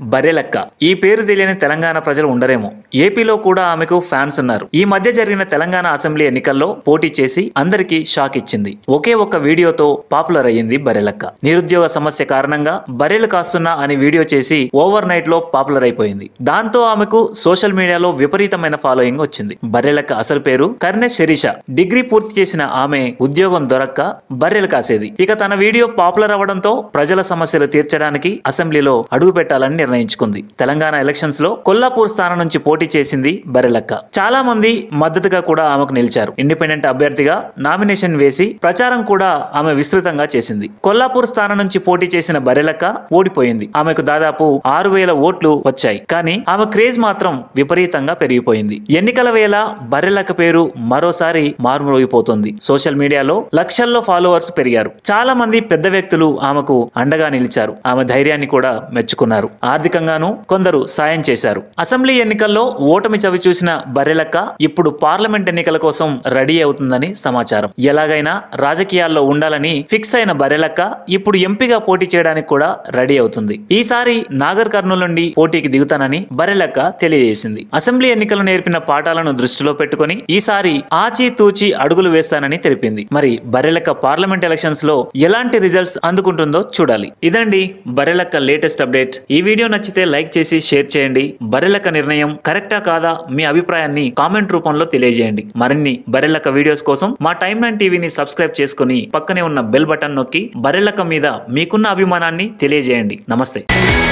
బర్రెలక్క ఈ పేరు తెలియని తెలంగాణ ప్రజలు ఉండరేమో ఏపీలో కూడా ఆమెకు ఫ్యాన్స్ ఉన్నారు ఈ మధ్య జరిగిన తెలంగాణ అసెంబ్లీ ఎన్నికల్లో పోటీ చేసి అందరికీ షాక్ ఇచ్చింది ఒకే ఒక్క వీడియోతో పాపులర్ అయ్యింది బర్రెలక్క నిరుద్యోగ సమస్య కారణంగా బర్రెలు కాస్తున్నా అని వీడియో చేసి ఓవర్ నైట్ లో పాపులర్ అయిపోయింది దాంతో ఆమెకు సోషల్ మీడియాలో విపరీతమైన ఫాలోయింగ్ వచ్చింది బర్రెలక్క అసలు పేరు కర్నె శిరీష డిగ్రీ పూర్తి చేసిన ఆమె ఉద్యోగం దొరక్క బర్రెలు కాసేది ఇక తన వీడియో పాపులర్ అవ్వడంతో ప్రజల సమస్యలు తీర్చడానికి అసెంబ్లీలో అడుగు పెట్టాలని నిర్ణయించుకుంది తెలంగాణ ఎలక్షన్స్ లో కొల్లాపూర్ స్థానం నుంచి పోటీ చేసింది బర్రెలక్క చాలా మంది మద్దతుగా కూడా ఆమెకు నిలిచారు ఇండిపెండెంట్ అభ్యర్థిగా నామినేషన్ వేసి ప్రచారం కూడా ఆమె విస్తృతంగా చేసింది కొల్లాపూర్ స్థానం నుంచి పోటీ చేసిన బర్రెలక్క ఓడిపోయింది ఆమెకు దాదాపు ఆరు వేల ఓట్లు వచ్చాయి కానీ ఆమె క్రేజ్ మాత్రం విపరీతంగా పెరిగిపోయింది ఎన్నికల వేళ బర్రెలక్క పేరు మరోసారి మారుమోగిపోతుంది సోషల్ మీడియాలో లక్షల్లో ఫాలోవర్స్ పెరిగారు చాలా మంది పెద్ద వ్యక్తులు ఆమెకు అండగా నిలిచారు ఆమె ధైర్యాన్ని కూడా మెచ్చుకున్నారు ఆర్థికంగానూ కొందరు సాయం చేశారు అసెంబ్లీ ఎన్నికల్లో ఓటమి చవి చూసిన బర్రెలక్క ఇప్పుడు పార్లమెంట్ ఎన్నికల కోసం రెడీ అవుతుందని సమాచారం ఎలాగైనా రాజకీయాల్లో ఉండాలని ఫిక్స్ అయిన బర్రెలక్క ఇప్పుడు ఎంపీగా పోటీ చేయడానికి కూడా రెడీ అవుతుంది ఈసారి నాగర్ కర్నూలు నుండి పోటీకి దిగుతానని బర్రెలక్క తెలియజేసింది అసెంబ్లీ ఎన్నికలు నేర్పిన పాఠాలను దృష్టిలో పెట్టుకుని ఈసారి ఆచి తూచి అడుగులు వేస్తానని తెలిపింది మరి బర్రెలక్క పార్లమెంట్ ఎలక్షన్స్ లో ఎలాంటి రిజల్ట్స్ అందుకుంటుందో చూడాలి ఇదండి బర్రెలక్క లేటెస్ట్ అప్డేట్ ఈ వీడియో నచ్చితే లైక్ చేసి షేర్ చేయండి బర్రెలక్క నిర్ణయం కరెక్టా కాదా మీ అభిప్రాయాన్ని కామెంట్ రూపంలో తెలియజేయండి మరిన్ని బర్రెలక్క వీడియోస్ కోసం మా టైమ్ నైన్ టీవీని సబ్స్క్రైబ్ చేసుకుని పక్కనే ఉన్న బెల్ బటన్ నొక్కి బర్రెలక్క మీద మీకున్న అభిమానాన్ని తెలియజేయండి నమస్తే